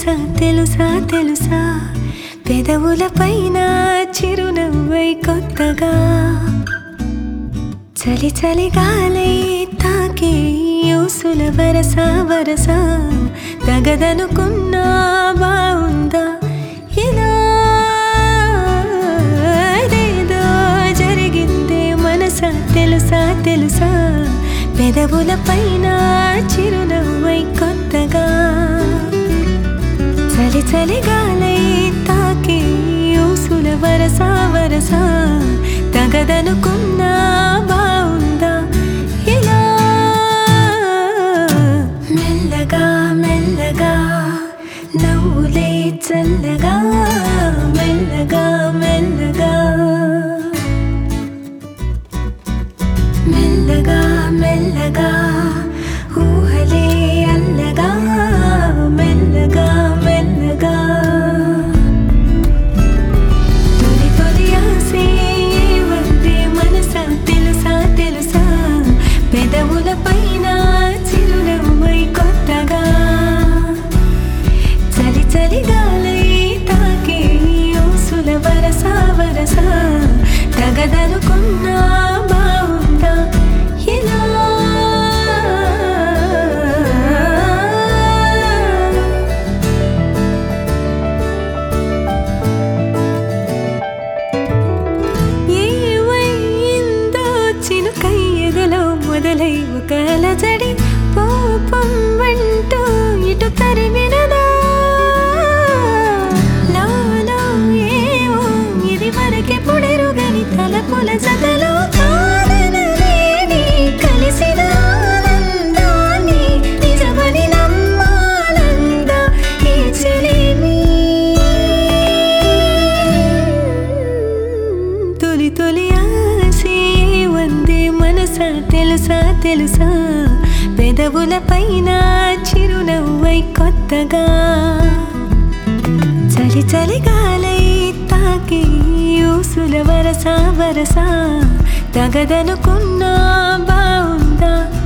తెలుసా తెలుసా తెలుసా పెదవుల పైన చిరునవ్వై కొత్తగా చలి చలి గాలై తాకే యూసుల వరస వరస తగదనుకున్నా బాగుందా ఇలా ఏదేదో జరిగిందే మనసా తెలుసా తెలుసా పెదవుల పైన చిరునవ్వై కొత్తగా చలి చలి గాలై తాకి ఊసుల వరస వరస తగదనుకున్నా బాగుందా ఇలా మెల్లగా మెల్లగా నవ్వులే చల్లగా మెల్లగా మెల్లగా మెల్లగా మెల్లగా ఊహలే అల్లగా మెల్లగా మెల్లగా తొలి తొలి ఆసే వందే మనసా తెలుసా తెలుసా పెదవుల పైన చిరునవ్వై కొత్తగా చలి చలి గాలై తాకే ఊసుల వరస వరస తగదనుకున్నా బాగుందా ఇలా ఏవైందో చినుకై ఎదలో మొదలై ఒక అలజడి పాపం అంటూ ఇటు తరిమినదా లాలో ఏవో ఇది వరకే పొడెరుగని తలపుల జతలో కాదనలేని కలిసిన ఆనందాన్ని నిజమని నమ్మాలందా ఈ చెలిమి తొలి తొలి ఆసే వందే మనసా తెలుసా తెలుసా పెదవుల పైన చిరునవ్వై కొత్తగా చలి చలి గాలై తాకి ఊసుల వరస వరస తగదనుకున్నా బాగుందా